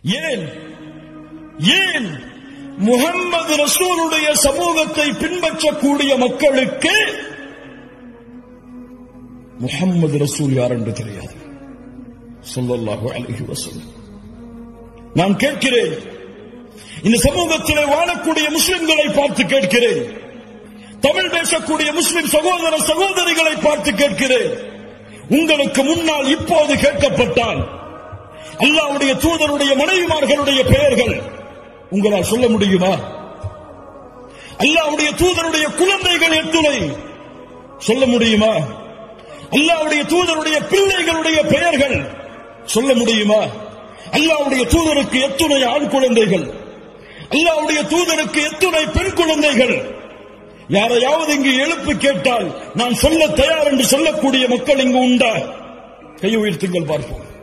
ஏன் ஏன் முகம்மது ரசூலுடைய சமூகத்தை பின்பற்றக்கூடிய மக்களுக்கு முகம்மது ரசூல் யார் என்று தெரியாது சொல்லல்லாஹு அலைஹி வஸல்லம் நான் கேட்கிறேன் இந்த சமூகத்திலே வாழக்கூடிய முஸ்லிம்களை பார்த்து கேட்கிறேன் தமிழ் பேசக்கூடிய முஸ்லிம் சகோதர சகோதரிகளை பார்த்து கேட்கிறேன் உங்களுக்கு முன்னால் இப்போது கேட்கப்பட்டால் அல்லாவுடைய தூதருடைய மனைவிமார்களுடைய பெயர்கள் உங்களால் சொல்ல முடியுமா அல்லாவுடைய தூதருடைய குழந்தைகள் எத்துணை சொல்ல முடியுமா அல்லாவுடைய தூதருடைய பிள்ளைகளுடைய பெயர்கள் சொல்ல முடியுமா அல்லாவுடைய தூதருக்கு எத்துணை ஆண் குழந்தைகள் அல்லாவுடைய தூதருக்கு எத்துணை பெண் குழந்தைகள் யாரையாவது இங்கு எழுப்பி கேட்டால் நான் சொல்ல தயார் என்று சொல்லக்கூடிய மக்கள் இங்கு உண்டா கை உயர்த்துங்கள் பார்ப்போம்